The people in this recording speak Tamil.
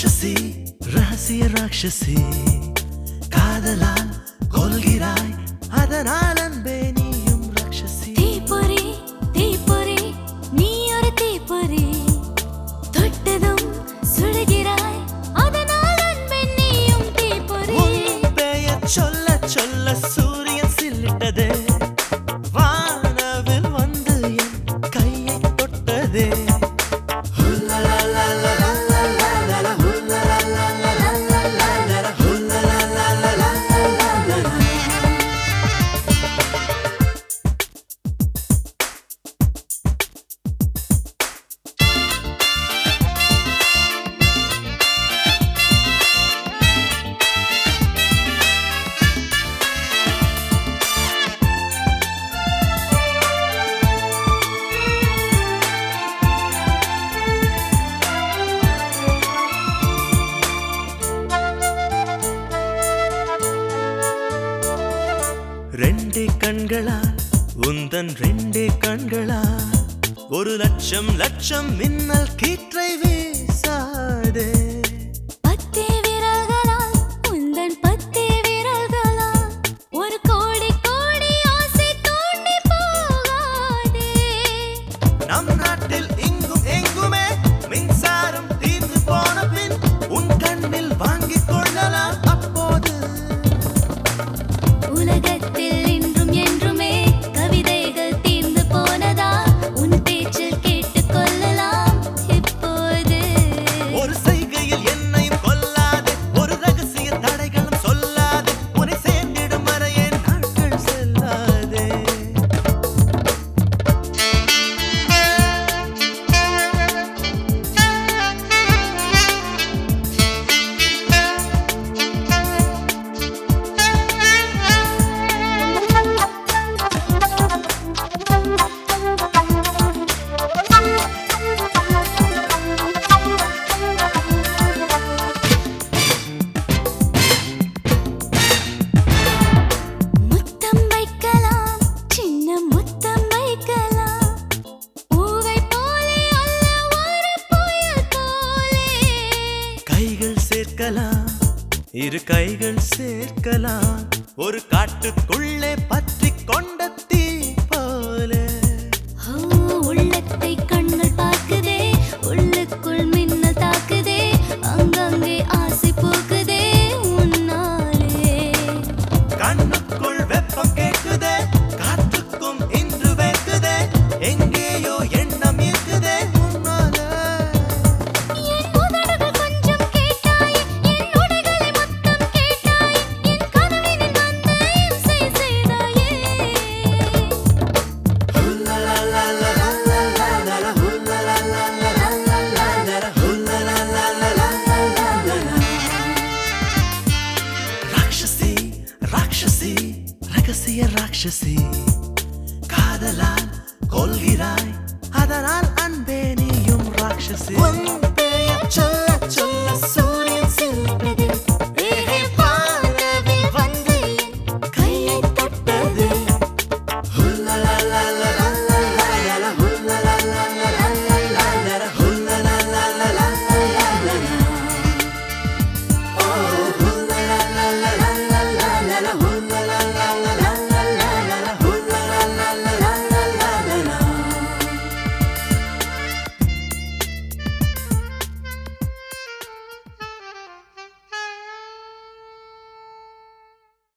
ராட்சசி ரகசிய ராட்சசி காதலால் கொள்கிறாய் அதனால் அன்பே நீயும் ராட்சசி தீப்பொறி தீப்பொறி நீ ஒரு தீப்பொறி தொட்டதும் சுடுகிறாய் அதனால் அன்பே நீயும் தீப்பொறி உன் பெயர் சொல்ல சொல்ல சூரியன் சில்லிட்டதே வானவில் வந்து என் கையை தொட்டதே ரெண்டே கண்களால் உந்தன் ரெண்டே கண்களால் ஒரு லட்சம் லட்சம் மின்னல் கீற்றை வீசாதே பத்தே விரல்களால் உந்தன் பத்தே விரல்களால் ஒரு கோடி கோடி ஆசை தூண்டி போகாதே நம் நாட்டில் இங்கும் எங்குமே மின்சாரம் தீர்ந்து போன பின் உன் கண்ணில் வாங்கிக் கொள்ளலாம் அப்போது உலகத்தில் இன்றும் என்றுமே கவிதைகள் தீர்ந்து போனதா உன் பேச்சில் கேட்டுக் கொள்ளலாம் இப்போது ஒரு செய்கையில் என்னையும் கொல்லாதே ஒரு ரகசிய தடைகளும் சொல்லாதே உன்னை சேர்ந்திடும் வரை என் நாட்கள் செல்லாதே முத்தம் வைக்கலாம் சின்ன முத்தம் வைக்கலாம் பூவை போலே அல்ல ஒரு புயல் போலே கைகள் சேர்க்கலாம் இரு கைகள் சேர்க்கலாம் ஒரு காட்டுக்குள்ளே பற்றி கொண்ட தீ போல ஓ, உள்ளத்தை கண்கள் பார்க்குதே உள்ளுக்குள் மின்னல் தாக்குதே அங்கங்கே ஆசை போக்குதே உன்னாலே கண்ணுக்குள் வெப்பம் கேட்குதே காற்றுக்கும் இன்று வைக்குதே எங்கேயோ எண்ணம் இருக்குதே உன்னால என் உதடுகள் கொஞ்சம் கேட்டாய் என் உடைகளை மொத்தம் கேட்டாய் என் கனவினில் வந்து இம்சை செய்தாயே ராட்சசி ராட்சசி ரகசிய ராட்சசி